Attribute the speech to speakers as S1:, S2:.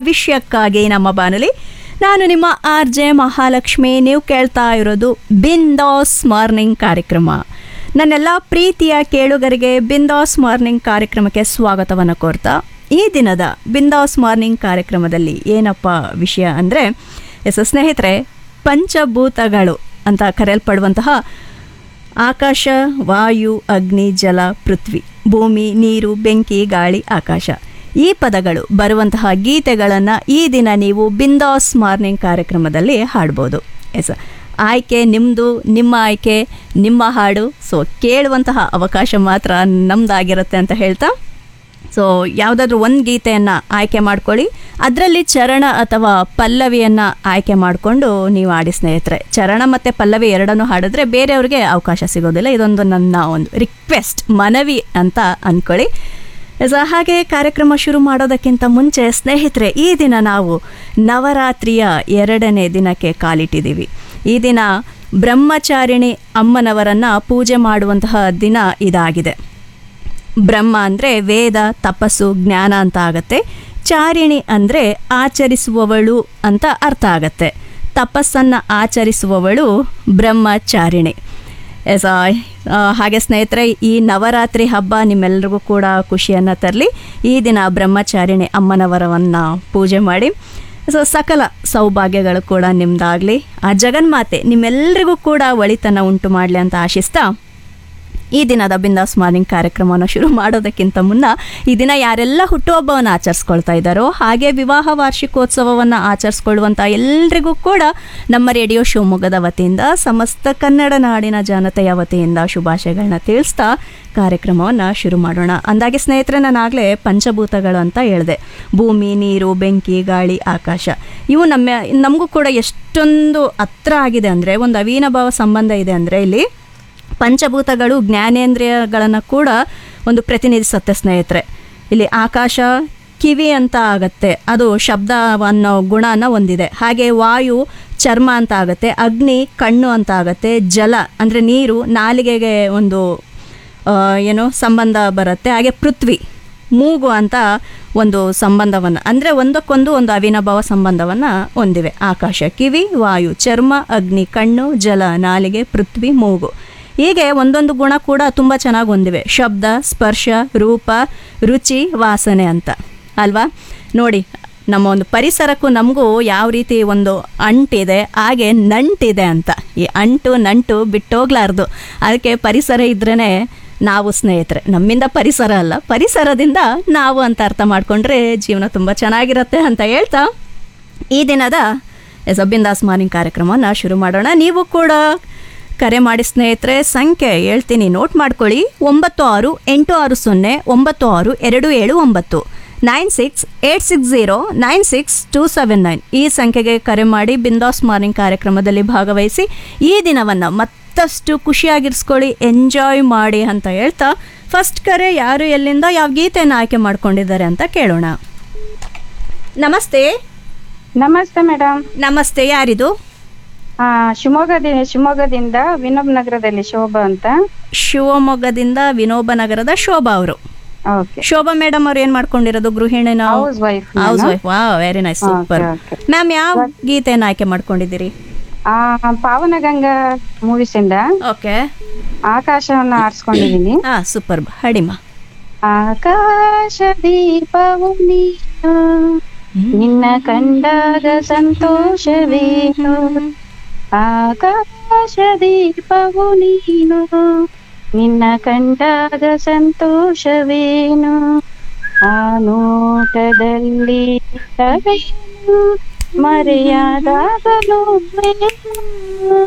S1: ಭವಿಷ್ಯಕ್ಕಾಗಿ ನಮ್ಮ ಬಾನುಲಿ ನಾನು ನಿಮ್ಮ ಆರ್ ಜೆ ಮಹಾಲಕ್ಷ್ಮಿ ನೀವು ಕೇಳ್ತಾ ಇರೋದು ಬಿಂದಾಸ್ ಮಾರ್ನಿಂಗ್ ಕಾರ್ಯಕ್ರಮ ನನ್ನೆಲ್ಲ ಪ್ರೀತಿಯ ಕೇಳುಗರಿಗೆ ಬಿಂದಾಸ್ ಮಾರ್ನಿಂಗ್ ಕಾರ್ಯಕ್ರಮಕ್ಕೆ ಸ್ವಾಗತವನ್ನು ಕೋರ್ತಾ ಈ ದಿನದ ಬಿಂದಾಸ್ ಮಾರ್ನಿಂಗ್ ಕಾರ್ಯಕ್ರಮದಲ್ಲಿ ಏನಪ್ಪ ವಿಷಯ ಅಂದರೆ ಎಸ್ ಸ್ನೇಹಿತರೆ ಪಂಚಭೂತಗಳು ಅಂತ ಕರೆಯಲ್ಪಡುವಂತಹ ಆಕಾಶ ವಾಯು ಅಗ್ನಿ ಜಲ ಪೃಥ್ವಿ ಭೂಮಿ ನೀರು ಬೆಂಕಿ ಗಾಳಿ ಆಕಾಶ ಈ ಪದಗಳು ಬರುವಂತಹ ಗೀತೆಗಳನ್ನು ಈ ದಿನ ನೀವು ಬಿಂದಾಸ್ ಮಾರ್ನಿಂಗ್ ಕಾರ್ಯಕ್ರಮದಲ್ಲಿ ಹಾಡ್ಬೋದು ಎಸ್ ಆಯ್ಕೆ ನಿಮ್ಮದು ನಿಮ್ಮ ಆಯ್ಕೆ ನಿಮ್ಮ ಹಾಡು ಸೊ ಕೇಳುವಂತಹ ಅವಕಾಶ ಮಾತ್ರ ನಮ್ಮದಾಗಿರುತ್ತೆ ಅಂತ ಹೇಳ್ತಾ ಸೊ ಯಾವುದಾದ್ರೂ ಒಂದು ಗೀತೆಯನ್ನು ಆಯ್ಕೆ ಮಾಡ್ಕೊಳ್ಳಿ ಅದರಲ್ಲಿ ಚರಣ ಅಥವಾ ಪಲ್ಲವಿಯನ್ನು ಆಯ್ಕೆ ಮಾಡಿಕೊಂಡು ನೀವು ಆಡಿ ಸ್ನೇಹಿತರೆ ಚರಣ ಮತ್ತು ಪಲ್ಲವಿ ಎರಡನ್ನೂ ಹಾಡಿದ್ರೆ ಬೇರೆಯವ್ರಿಗೆ ಅವಕಾಶ ಸಿಗೋದಿಲ್ಲ ಇದೊಂದು ನನ್ನ ಒಂದು ರಿಕ್ವೆಸ್ಟ್ ಮನವಿ ಅಂತ ಅಂದ್ಕೊಳ್ಳಿ ಸ ಹಾಗೆ ಕಾರ್ಯಕ್ರಮ ಶುರು ಮಾಡೋದಕ್ಕಿಂತ ಮುಂಚೆ ಸ್ನೇಹಿತರೆ ಈ ದಿನ ನಾವು ನವರಾತ್ರಿಯ ಎರಡನೇ ದಿನಕ್ಕೆ ಕಾಲಿಟ್ಟಿದ್ದೀವಿ ಈ ದಿನ ಬ್ರಹ್ಮಚಾರಿಣಿ ಅಮ್ಮನವರನ್ನು ಪೂಜೆ ಮಾಡುವಂತಹ ದಿನ ಇದಾಗಿದೆ ಬ್ರಹ್ಮ ಅಂದರೆ ವೇದ ತಪಸ್ಸು ಜ್ಞಾನ ಅಂತ ಆಗತ್ತೆ ಚಾರಿಣಿ ಅಂದರೆ ಆಚರಿಸುವವಳು ಅಂತ ಅರ್ಥ ಆಗತ್ತೆ ತಪಸ್ಸನ್ನು ಆಚರಿಸುವವಳು ಬ್ರಹ್ಮಚಾರಿಣಿ ಎಸ್ ಹಾಗೆ ಸ್ನೇಹಿತರೆ ಈ ನವರಾತ್ರಿ ಹಬ್ಬ ನಿಮ್ಮೆಲ್ರಿಗೂ ಕೂಡ ಖುಷಿಯನ್ನು ತರಲಿ ಈ ದಿನ ಬ್ರಹ್ಮಚಾರಿಣಿ ಅಮ್ಮನವರವನ್ನು ಪೂಜೆ ಮಾಡಿ ಸೊ ಸಕಲ ಸೌಭಾಗ್ಯಗಳು ಕೂಡ ನಿಮ್ಮದಾಗಲಿ ಆ ಜಗನ್ಮಾತೆ ನಿಮ್ಮೆಲ್ಲರಿಗೂ ಕೂಡ ಒಳಿತನ ಉಂಟು ಮಾಡಲಿ ಅಂತ ಆಶಿಸ್ತಾ ಈ ದಿನದ ಬಿಂದಾಸ್ ಮಾರ್ನಿಂಗ್ ಕಾರ್ಯಕ್ರಮವನ್ನು ಶುರು ಮಾಡೋದಕ್ಕಿಂತ ಮುನ್ನ ಈ ದಿನ ಯಾರೆಲ್ಲ ಹುಟ್ಟುಹಬ್ಬವನ್ನು ಆಚರಿಸ್ಕೊಳ್ತಾ ಇದ್ದಾರೋ ಹಾಗೆ ವಿವಾಹ ವಾರ್ಷಿಕೋತ್ಸವವನ್ನು ಆಚರಿಸ್ಕೊಳ್ಳುವಂಥ ಎಲ್ರಿಗೂ ಕೂಡ ನಮ್ಮ ರೇಡಿಯೋ ಶಿವಮೊಗ್ಗದ ವತಿಯಿಂದ ಸಮಸ್ತ ಕನ್ನಡ ನಾಡಿನ ಜನತೆಯ ವತಿಯಿಂದ ಶುಭಾಶಯಗಳನ್ನ ತಿಳಿಸ್ತಾ ಕಾರ್ಯಕ್ರಮವನ್ನು ಶುರು ಮಾಡೋಣ ಅಂದಾಗೆ ಸ್ನೇಹಿತರೆ ನಾನಾಗಲೇ ಪಂಚಭೂತಗಳು ಅಂತ ಹೇಳಿದೆ ಭೂಮಿ ನೀರು ಬೆಂಕಿ ಗಾಳಿ ಆಕಾಶ ಇವು ನಮ್ಮ ನಮಗೂ ಕೂಡ ಎಷ್ಟೊಂದು ಹತ್ರ ಆಗಿದೆ ಅಂದರೆ ಒಂದು ಅವಿನಾಭಾವ ಸಂಬಂಧ ಇದೆ ಅಂದರೆ ಇಲ್ಲಿ ಪಂಚಭೂತಗಳು ಜ್ಞಾನೇಂದ್ರಿಯಗಳನ್ನು ಕೂಡ ಒಂದು ಪ್ರತಿನಿಧಿಸುತ್ತೆ ಸ್ನೇಹಿತರೆ ಇಲ್ಲಿ ಆಕಾಶ ಕಿವಿ ಅಂತ ಆಗತ್ತೆ ಅದು ಶಬ್ದ ಅನ್ನೋ ಗುಣನ ಹೊಂದಿದೆ ಹಾಗೆ ವಾಯು ಚರ್ಮ ಅಂತ ಆಗುತ್ತೆ ಅಗ್ನಿ ಕಣ್ಣು ಅಂತ ಆಗುತ್ತೆ ಜಲ ಅಂದರೆ ನೀರು ನಾಲಿಗೆಗೆ ಒಂದು ಆ, ಏನು ಸಂಬಂಧ ಬರುತ್ತೆ ಹಾಗೆ ಪೃಥ್ವಿ ಮೂಗು ಅಂತ ಒಂದು ಸಂಬಂಧವನ್ನು ಅಂದರೆ ಒಂದಕ್ಕೊಂದು ಒಂದು ಅವಿನಾಭಾವ ಸಂಬಂಧವನ್ನು ಹೊಂದಿವೆ ಆಕಾಶ ಕಿವಿ ವಾಯು ಚರ್ಮ ಅಗ್ನಿ ಕಣ್ಣು ಜಲ ನಾಲಿಗೆ ಪೃಥ್ವಿ ಮೂಗು ಹೀಗೆ ಒಂದೊಂದು ಗುಣ ಕೂಡ ತುಂಬ ಚೆನ್ನಾಗಿ ಹೊಂದಿವೆ ಶಬ್ದ ಸ್ಪರ್ಶ ರೂಪ ರುಚಿ ವಾಸನೆ ಅಂತ ಅಲ್ವಾ ನೋಡಿ ನಮ್ಮ ಒಂದು ಪರಿಸರಕ್ಕೂ ನಮಗೂ ಯಾವ ರೀತಿ ಒಂದು ಅಂಟಿದೆ ಹಾಗೆ ನಂಟಿದೆ ಅಂತ ಈ ಅಂಟು ನಂಟು ಬಿಟ್ಟೋಗ್ಲಾರ್ದು ಅದಕ್ಕೆ ಪರಿಸರ ಇದ್ರೇ ನಾವು ಸ್ನೇಹಿತರೆ ನಮ್ಮಿಂದ ಪರಿಸರ ಅಲ್ಲ ಪರಿಸರದಿಂದ ನಾವು ಅಂತ ಅರ್ಥ ಮಾಡಿಕೊಂಡ್ರೆ ಜೀವನ ತುಂಬ ಚೆನ್ನಾಗಿರುತ್ತೆ ಅಂತ ಹೇಳ್ತಾ ಈ ದಿನದ ಎಸ್ ಬಿಂದಾಸ್ ಮಾರ್ನಿಂಗ್ ಕಾರ್ಯಕ್ರಮವನ್ನು ಶುರು ಮಾಡೋಣ ನೀವು ಕೂಡ ಕರೆ ಮಾಡಿ ಸ್ನೇಹಿತರೆ ಸಂಖ್ಯೆ ಹೇಳ್ತೀನಿ ನೋಟ್ ಮಾಡ್ಕೊಳ್ಳಿ ಒಂಬತ್ತು ಆರು ಎಂಟು ಆರು ಸೊನ್ನೆ ಒಂಬತ್ತು ಆರು ಎರಡು ಏಳು ಒಂಬತ್ತು nine six eight six zero nine six two seven nine ಈ ಸಂಖ್ಯೆಗೆ ಕರೆ ಮಾಡಿ ಬಿಂದಾಸ್ ಮಾರ್ನಿಂಗ್ ಕಾರ್ಯಕ್ರಮದಲ್ಲಿ ಭಾಗವಹಿಸಿ ಈ ದಿನವನ್ನು ಮತ್ತಷ್ಟು ಖುಷಿಯಾಗಿರಿಸ್ಕೊಳ್ಳಿ ಎಂಜಾಯ್ ಮಾಡಿ ಅಂತ ಹೇಳ್ತಾ ಫಸ್ಟ್ ಕರೆ ಯಾರು ಎಲ್ಲಿಂದ ಯಾವ ಗೀತೆಯನ್ನು ಆಯ್ಕೆ ಮಾಡ್ಕೊಂಡಿದ್ದಾರೆ ಅಂತ ಕೇಳೋಣ ನಮಸ್ತೆ
S2: ನಮಸ್ತೆ ಮೇಡಮ್
S1: ನಮಸ್ತೆ ಯಾರಿದು
S2: ಆ ಶಿವಮೊಗ್ಗದಿಂದ ಶಿವಮೊಗ್ಗದಿಂದ ವಿನೋಬ್ ನಗರದಲ್ಲಿ ಶೋಭಾ ಅಂತ
S1: ಶಿವಮೊಗ್ಗದಿಂದ ವಿನೋಬ ನಗರದ ಶೋಭಾ ಅವರು
S2: ಓಕೆ
S1: ಶೋಭಾ ಮೇಡಮ್ ಅವ್ರು ಏನ್ ಮಾಡ್ಕೊಂಡಿರೋದು ಗೃಹಿಣಿನ
S2: ಹೌಸ್ ವೈಫ್
S1: ಹೌಸ್ ವೈಫ್ ವಾ very nice super
S2: okay.
S1: Ma'am ಯಾವ ಗೀತೆಯನ್ನು ಆಯ್ಕೆ ಮಾಡ್ಕೊಂಡಿದ್ದೀರಿ
S2: ಆ ಪಾವನಗಂಗಾ ಮೂವೀಸ್ ಇಂದ
S1: ಓಕೆ
S2: ಆಕಾಶವನ್ನ ಆರಿಸ್ಕೊಂಡಿದೀನಿ
S1: ಹಾ ಸೂಪರ್ ಹಡಿಮ
S2: ಆಕಾಶ ದೀಪವು ನೀನು ನಿನ್ನ ಕಂಡಾಗ ಸಂತೋಷವೇನು ಆಕಾಶ ದೀಪವು ನೀನು ನಿನ್ನ ಕಂಡಾಗ ಸಂತೋಷವೇನು ಆ ನೋಟದಲ್ಲಿ ಸವೆಯಲು ಮರೆಯಾದಾಗಲೂ